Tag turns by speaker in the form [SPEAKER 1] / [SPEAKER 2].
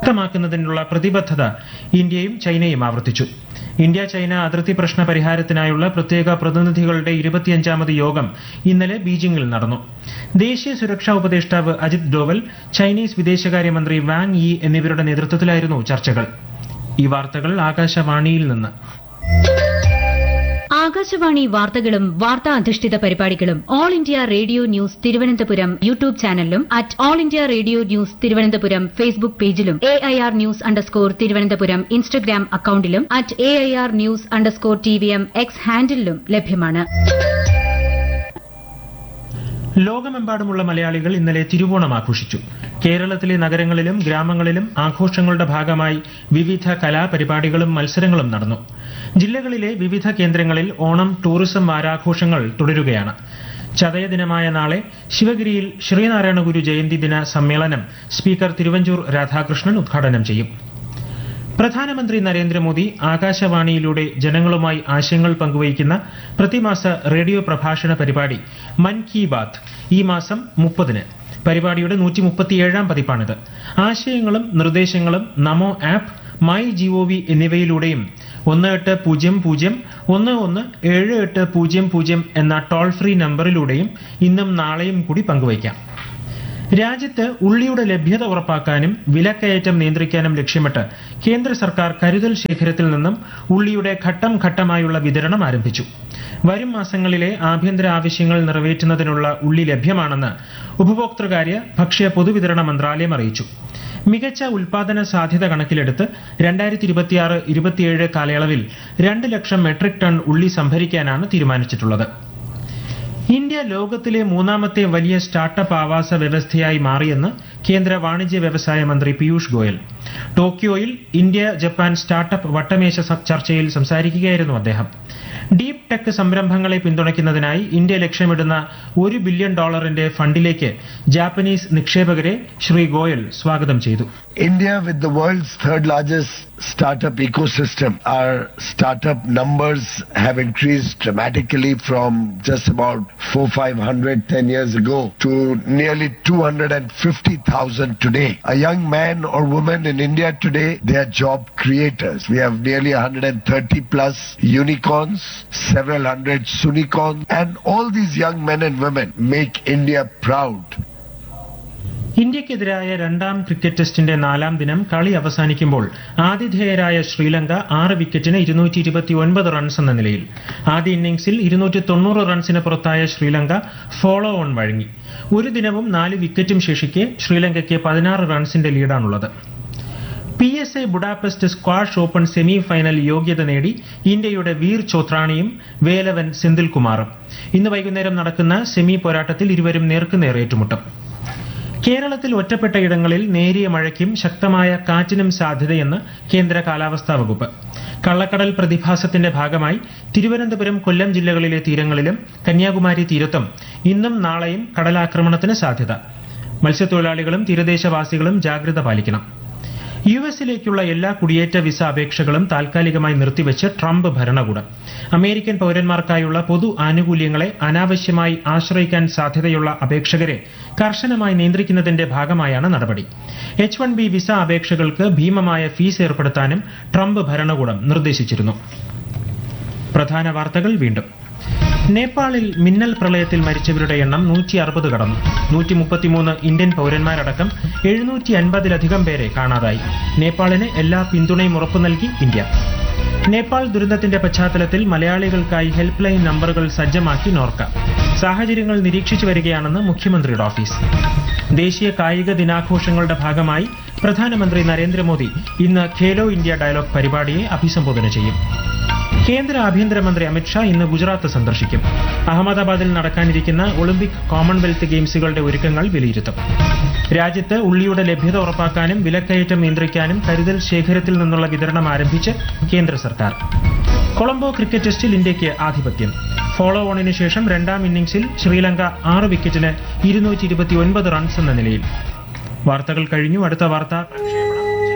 [SPEAKER 1] ശക്തമാക്കുന്നതിനുള്ള പ്രതിബദ്ധത ഇന്ത്യയും ചൈനയും ആവർത്തിച്ചു ഇന്ത്യ ചൈന അതിർത്തി പ്രശ്ന പരിഹാരത്തിനായുള്ള പ്രത്യേക പ്രതിനിധികളുടെ ഇരുപത്തിയഞ്ചാമത് യോഗം ഇന്നലെ ബീജിംഗിൽ നടന്നു ദേശീയ സുരക്ഷാ ഉപദേഷ്ടാവ് അജിത് ഡോവൽ ചൈനീസ് വിദേശകാര്യമന്ത്രി വാങ് യി എന്നിവരുടെ നേതൃത്വത്തിലായിരുന്നു ചർച്ചകൾ ഈ വാർത്തകൾ ആകാശവാണിയിൽ നിന്ന്
[SPEAKER 2] ആകാശവാണി വാർത്തകളും വാർത്താ അധിഷ്ഠിത പരിപാടികളും All India Radio news Thiruvananthapuram YouTube ചാനലിലും at All India Radio news Thiruvananthapuram Facebook പേജിലും A I R news underscore Thiruvananthapuram Instagram അക്കൌണ്ടിലും at A I R news underscore T V M X ഹാൻഡിലും ലഭ്യമാണ്
[SPEAKER 1] ലോകമെമ്പാടുമുള്ള മലയാളികൾ ഇന്നലെ തിരുവോണം ആഘോഷിച്ചു കേരളത്തിലെ നഗരങ്ങളിലും ഗ്രാമങ്ങളിലും ആഘോഷങ്ങളുടെ ഭാഗമായി വിവിധ കലാപരിപാടികളും മത്സരങ്ങളും നടന്നു ജില്ലകളിലെ വിവിധ കേന്ദ്രങ്ങളിൽ ഓണം ടൂറിസം വാരാഘോഷങ്ങൾ തുടരുകയാണ് ചതയ ദിനമായ നാളെ ശിവഗിരിയിൽ ശ്രീനാരായണ ഗുരു ജയന്തി ദിന സമ്മേളനം സ്പീക്കർ തിരുവഞ്ചൂർ രാധാകൃഷ്ണൻ ഉദ്ഘാടനം ചെയ്യും പ്രധാനമന്ത്രി നരേന്ദ്രമോദി ആകാശവാണിയിലൂടെ ജനങ്ങളുമായി ആശയങ്ങൾ പങ്കുവയ്ക്കുന്ന പ്രതിമാസ റേഡിയോ പ്രഭാഷണ പരിപാടി മൻ കി ബാത്ത് ഈ മാസം മുപ്പതിന് പരിപാടിയുടെ നൂറ്റി മുപ്പത്തിയേഴാം പതിപ്പാണിത് ആശയങ്ങളും നിർദ്ദേശങ്ങളും നമോ ആപ്പ് മൈ ജിഒവി എന്നിവയിലൂടെയും ഒന്ന് എട്ട് പൂജ്യം പൂജ്യം ഒന്ന് ഒന്ന് ഏഴ് എട്ട് പൂജ്യം പൂജ്യം എന്ന ടോൾ ഫ്രീ നമ്പറിലൂടെയും ഇന്നും നാളെയും കൂടി പങ്കുവയ്ക്കാം രാജ്യത്ത് ഉള്ളിയുടെ ലഭ്യത ഉറപ്പാക്കാനും വിലക്കയറ്റം നിയന്ത്രിക്കാനും ലക്ഷ്യമിട്ട് കേന്ദ്ര സർക്കാർ കരുതൽ ശേഖരത്തിൽ നിന്നും ഉള്ളിയുടെ ഘട്ടം ഘട്ടമായുള്ള വിതരണം ആരംഭിച്ചു വരും മാസങ്ങളിലെ ആഭ്യന്തര ആവശ്യങ്ങൾ നിറവേറ്റുന്നതിനുള്ള ഉള്ളി ലഭ്യമാണെന്ന് ഉപഭോക്തൃകാര്യ ഭക്ഷ്യ പൊതുവിതരണ മന്ത്രാലയം അറിയിച്ചു മികച്ച ഉൽപാദന സാധ്യത കണക്കിലെടുത്ത് രണ്ടായിരത്തി ഇരുപത്തിയാറ് ഇരുപത്തിയേഴ് കാലയളവിൽ രണ്ട് ലക്ഷം മെട്രിക് ടൺ ഉള്ളി സംഭരിക്കാനാണ് തീരുമാനിച്ചിട്ടുള്ളത് ഇന്ത്യ ലോകത്തിലെ മൂന്നാമത്തെ വലിയ സ്റ്റാർട്ടപ്പ് ആവാസ വ്യവസ്ഥയായി മാറിയെന്ന് കേന്ദ്ര വാണിജ്യ വ്യവസായ മന്ത്രി പീയൂഷ് ഗോയൽ ടോക്കിയോയിൽ ഇന്ത്യ ജപ്പാൻ സ്റ്റാർട്ടപ്പ് വട്ടമേശ സ- ചർച്ചയിൽ സംസാരിക്കുകയായിരുന്നു അദ്ദേഹം ഡീപ് ടെക് സംരംഭങ്ങളെ പിന്തുണയ്ക്കുന്നതിനായി ഇന്ത്യ ലക്ഷ്യമിടുന്ന ഒരു ബില്യൺ ഡോളറിന്റെ ഫണ്ടിലേക്ക് ജാപ്പനീസ് നിക്ഷേപകരെ ശ്രീ ഗോയൽ സ്വാഗതം ചെയ്തു
[SPEAKER 3] India, with the world's third largest startup ecosystem, our startup numbers have increased dramatically from just about four, five hundred ten years ago to nearly 250,000 today. A young man or woman in India today, they are job creators. We have nearly 130 plus unicorns, several hundred sunicorns, and all these young men and women make India proud.
[SPEAKER 1] ഇന്ത്യക്കെതിരായ രണ്ടാം cricket ടെസ്റ്റിന്റെ നാലാം ദിനം കളി അവസാനിക്കുമ്പോൾ ആതിഥേയരായ ശ്രീലങ്ക ആറ് വിക്കറ്റിന് ഇരുന്നൂറ്റി ഇരുപത്തി ഒൻപത് റൺസ് എന്ന നിലയിൽ ആദ്യ ഇന്നിംഗ്സിൽ ഇരുന്നൂറ്റി തൊണ്ണൂറ് റൺസിന് പുറത്തായ ശ്രീലങ്ക ഫോളോ ഓൺ വഴങ്ങി ഒരു ദിനവും നാല് വിക്കറ്റും ശേഷിക്കെ ശ്രീലങ്കയ്ക്ക് പതിനാറ് റൺസിന്റെ ലീഡാണുള്ളത് P S A Budapest squash open semi final യോഗ്യത നേടി ഇന്ത്യയുടെ വീർ ചോത്രാണിയും വേലവൻ സെന്തിൽകുമാറും ഇന്ന് വൈകുന്നേരം നടക്കുന്ന സെമി പോരാട്ടത്തിൽ ഇരുവരും നേർക്കുനേർ ഏറ്റുമുട്ടും കേരളത്തിൽ ഒറ്റപ്പെട്ട ഇടങ്ങളിൽ നേരിയ മഴയ്ക്കും ശക്തമായ കാറ്റിനും സാധ്യതയെന്ന് കേന്ദ്ര കാലാവസ്ഥാ വകുപ്പ് കള്ളക്കടൽ പ്രതിഭാസത്തിന്റെ ഭാഗമായി തിരുവനന്തപുരം കൊല്ലം ജില്ലകളിലെ തീരങ്ങളിലും കന്യാകുമാരി തീരത്തും ഇന്നും നാളെയും കടലാക്രമണത്തിന് സാധ്യത മത്സ്യത്തൊഴിലാളികളും തീരദേശവാസികളും ജാഗ്രത പാലിക്കണം യു എസിലേക്കുള്ള എല്ലാ കുടിയേറ്റ വിസ അപേക്ഷകളും താൽക്കാലികമായി നിർത്തിവെച്ച് ട്രംപ് ഭരണകൂടം അമേരിക്കൻ പൗരന്മാർക്കായുള്ള പൊതു ആനുകൂല്യങ്ങളെ അനാവശ്യമായി ആശ്രയിക്കാൻ സാധ്യതയുള്ള അപേക്ഷകരെ കർശനമായി നിയന്ത്രിക്കുന്നതിന്റെ ഭാഗമായാണ് നടപടി എച്ച് വൺ ബി വിസ അപേക്ഷകൾക്ക് ഭീമമായ ഫീസ് ഏർപ്പെടുത്താനും ട്രംപ് ഭരണകൂടം നിർദ്ദേശിച്ചിരുന്നു പ്രധാന വാർത്തകൾ വീണ്ടും നേപ്പാളിൽ മിന്നൽ പ്രളയത്തിൽ മരിച്ചവരുടെ എണ്ണം നൂറ്റി അറുപത് കടന്നു നൂറ്റി മുപ്പത്തിമൂന്ന് ഇന്ത്യൻ പൗരന്മാരടക്കം എഴുന്നൂറ്റി അൻപതിലധികം പേരെ കാണാതായി നേപ്പാളിന് എല്ലാ പിന്തുണയും ഉറപ്പു നൽകി ഇന്ത്യ നേപ്പാൾ ദുരന്തത്തിന്റെ പശ്ചാത്തലത്തിൽ മലയാളികൾക്കായി ഹെൽപ്പ് ലൈൻ നമ്പറുകൾ സജ്ജമാക്കി നോർക്ക സാഹചര്യങ്ങൾ നിരീക്ഷിച്ചു വരികയാണെന്ന് മുഖ്യമന്ത്രിയുടെ ഓഫീസ് ദേശീയ കായിക ദിനാഘോഷങ്ങളുടെ ഭാഗമായി പ്രധാനമന്ത്രി നരേന്ദ്രമോദി ഇന്ന് ഖേലോ ഇന്ത്യ ഡയലോഗ് പരിപാടിയെ അഭിസംബോധന ചെയ്യും കേന്ദ്ര ആഭ്യന്തരമന്ത്രി അമിത്ഷാ ഇന്ന് ഗുജറാത്ത് സന്ദർശിക്കും അഹമ്മദാബാദിൽ നടക്കാനിരിക്കുന്ന ഒളിമ്പിക് കോമൺവെൽത്ത് ഗെയിംസുകളുടെ ഒരുക്കങ്ങൾ വിലയിരുത്തും രാജ്യത്ത് ഉള്ളിയുടെ ലഭ്യത ഉറപ്പാക്കാനും വിലക്കയറ്റം നിയന്ത്രിക്കാനും കരുതൽ ശേഖരത്തിൽ നിന്നുള്ള വിതരണം ആരംഭിച്ച് കേന്ദ്ര സർക്കാർ കൊളംബോ ക്രിക്കറ്റ് ടെസ്റ്റിൽ ഇന്ത്യയ്ക്ക് ആധിപത്യം ഫോളോ ഓണിന് ശേഷം രണ്ടാം ഇന്നിംഗ്സിൽ ശ്രീലങ്ക ആറ് വിക്കറ്റിന് ഇരുന്നൂറ്റി ഇരുപത്തി ഒൻപത് റൺസ് എന്ന നിലയിൽ വാർത്തകൾ കഴിഞ്ഞു അടുത്ത വാർത്ത